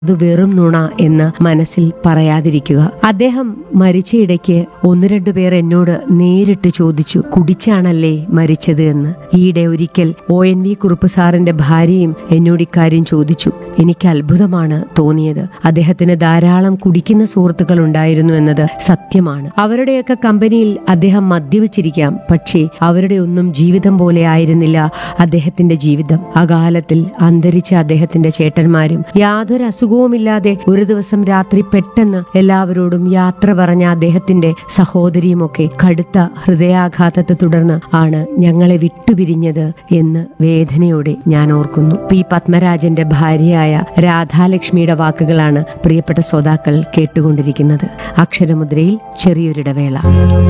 അത് വെറും നുണ എന്ന് മനസ്സിൽ പറയാതിരിക്കുക അദ്ദേഹം മരിച്ചയിടയ്ക്ക് ഒന്ന് രണ്ടു പേർ എന്നോട് നേരിട്ട് ചോദിച്ചു കുടിച്ചാണല്ലേ മരിച്ചത് എന്ന് ഈയിടെ ഒരിക്കൽ ഒ എൻ വി കുറുപ്പ് സാറിന്റെ ഭാര്യയും എന്നോട് ഇക്കാര്യം ചോദിച്ചു എനിക്ക് അത്ഭുതമാണ് തോന്നിയത് അദ്ദേഹത്തിന് ധാരാളം കുടിക്കുന്ന സുഹൃത്തുക്കൾ ഉണ്ടായിരുന്നു എന്നത് സത്യമാണ് അവരുടെയൊക്കെ കമ്പനിയിൽ അദ്ദേഹം മദ്യപിച്ചിരിക്കാം പക്ഷേ അവരുടെ ഒന്നും ജീവിതം പോലെ ആയിരുന്നില്ല അദ്ദേഹത്തിന്റെ ജീവിതം അകാലത്തിൽ അന്തരിച്ച അദ്ദേഹത്തിന്റെ ചേട്ടന്മാരും യാതൊരു അസുഖവുമില്ലാതെ ഒരു ദിവസം രാത്രി പെട്ടെന്ന് എല്ലാവരോടും യാത്ര പറഞ്ഞ അദ്ദേഹത്തിന്റെ സഹോദരിയുമൊക്കെ കടുത്ത ഹൃദയാഘാതത്തെ തുടർന്ന് ആണ് ഞങ്ങളെ വിട്ടുപിരിഞ്ഞത് എന്ന് വേദനയോടെ ഞാൻ ഓർക്കുന്നു പി പത്മരാജന്റെ ഭാര്യയായ രാധാലക്ഷ്മിയുടെ വാക്കുകളാണ് പ്രിയപ്പെട്ട ശ്രോതാക്കൾ കേട്ടുകൊണ്ടിരിക്കുന്നത് അക്ഷരമുദ്രയിൽ ചെറിയൊരിടവേള